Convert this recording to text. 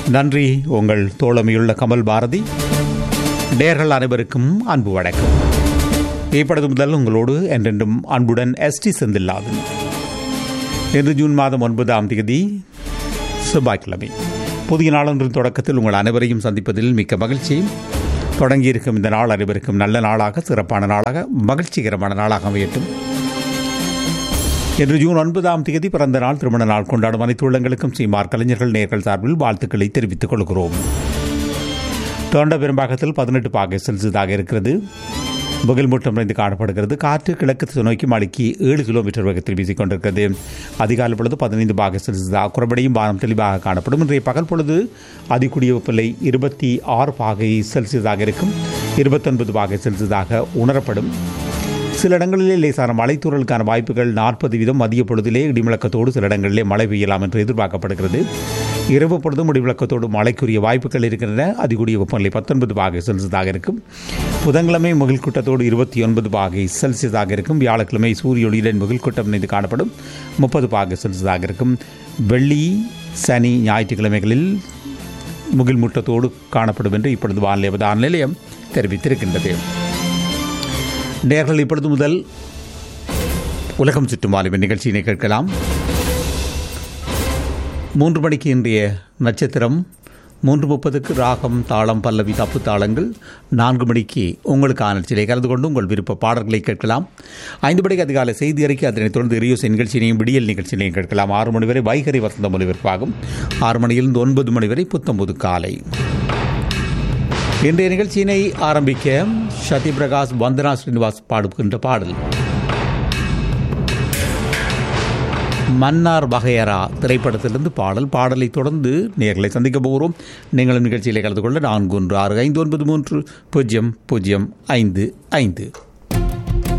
நன்றி உங்கள் தோழமையுள்ள கமல் பாரதி நேர்கள் அனைவருக்கும் அன்பு வணக்கம் இப்பொழுது முதல் உங்களோடு என்றென்றும் அன்புடன் எஸ்டி செந்தில்லாதன் இன்று ஜூன் மாதம் ஒன்பதாம் தேதி செவ்வாய்க்கிழமை புதிய நாளொன்றின் தொடக்கத்தில் உங்கள் அனைவரையும் சந்திப்பதில் மிக்க மகிழ்ச்சி தொடங்கியிருக்கும் இந்த நாள் அனைவருக்கும் நல்ல நாளாக சிறப்பான நாளாக மகிழ்ச்சிகரமான நாளாக அமையட்டும் இன்று ஜூன் ஒன்பதாம் தேதி பிறந்த நாள் திருமண நாள் கொண்டாடும் அனைத்து உள்ளங்களுக்கும் சீமார் கலைஞர்கள் நேர்கள் சார்பில் வாழ்த்துக்களை தெரிவித்துக் கொள்கிறோம் தொண்ட பெரும்பாகத்தில் பதினெட்டு பாகை செல்சியஸாக இருக்கிறது புகழ் மூட்டம் நிறைந்து காணப்படுகிறது காற்று கிழக்கு நோக்கி மணிக்கு ஏழு கிலோமீட்டர் வேகத்தில் வீசிக்கொண்டிருக்கிறது அதிகாலை பொழுது பதினைந்து பாக செல்சியஸாக குறைபடியும் வானம் தெளிவாக காணப்படும் இன்றைய பகல் பொழுது அதிகூடிய வெப்பநிலை இருபத்தி ஆறு பாகை செல்சியஸாக இருக்கும் இருபத்தொன்பது பாகை செல்சியஸாக உணரப்படும் சில இடங்களிலே லேசான மழைத்தூறலுக்கான வாய்ப்புகள் நாற்பது வீதம் மதிய பொழுதிலே இடிமுழக்கத்தோடு சில இடங்களிலே மழை பெய்யலாம் என்று எதிர்பார்க்கப்படுகிறது இரவு பொழுதும் இடிமுழக்கத்தோடு மழைக்குரிய வாய்ப்புகள் இருக்கின்றன அதிகூடிய வெப்பநிலை பத்தொன்பது பாகை செல்சியஸாக இருக்கும் புதன்கிழமை முகில் கூட்டத்தோடு இருபத்தி ஒன்பது பாகை செல்சியஸாக இருக்கும் வியாழக்கிழமை சூரிய ஒளியுடன் முகில் கூட்டம் இணைந்து காணப்படும் முப்பது பாகை செல்சியஸாக இருக்கும் வெள்ளி சனி ஞாயிற்றுக்கிழமைகளில் முகில் மூட்டத்தோடு காணப்படும் என்று இப்பொழுது வானிலை அவதான நிலையம் தெரிவித்திருக்கின்றது நேர்கள் இப்பொழுது முதல் உலகம் சுற்றும் வாலிப நிகழ்ச்சியினை கேட்கலாம் மூன்று மணிக்கு இன்றைய நட்சத்திரம் மூன்று முப்பதுக்கு ராகம் தாளம் பல்லவி தப்பு தாளங்கள் நான்கு மணிக்கு உங்களுக்கான நிகழ்ச்சியிலே கலந்து கொண்டு உங்கள் விருப்ப பாடல்களை கேட்கலாம் ஐந்து மணிக்கு அதிகாலை செய்தி அறிக்கை அதனைத் தொடர்ந்து ரியோஸ் நிகழ்ச்சியினையும் விடியல் நிகழ்ச்சியினையும் கேட்கலாம் ஆறு மணி வரை வைகரை வசந்த ஒலிபரப்பாகும் ஆறு மணியிலிருந்து ஒன்பது மணி வரை புத்தம்பது காலை இன்றைய நிகழ்ச்சியினை ஆரம்பிக்க சத்ய பிரகாஷ் வந்தனா ஸ்ரீனிவாஸ் பாடுகின்ற பாடல் மன்னார் வகையரா திரைப்படத்திலிருந்து பாடல் பாடலை தொடர்ந்து நேர்களை சந்திக்க போகிறோம் நீங்களும் நிகழ்ச்சியிலே கலந்து கொள்ள நான்கு ஒன்று ஆறு ஐந்து ஒன்பது மூன்று பூஜ்ஜியம் பூஜ்ஜியம் ஐந்து ஐந்து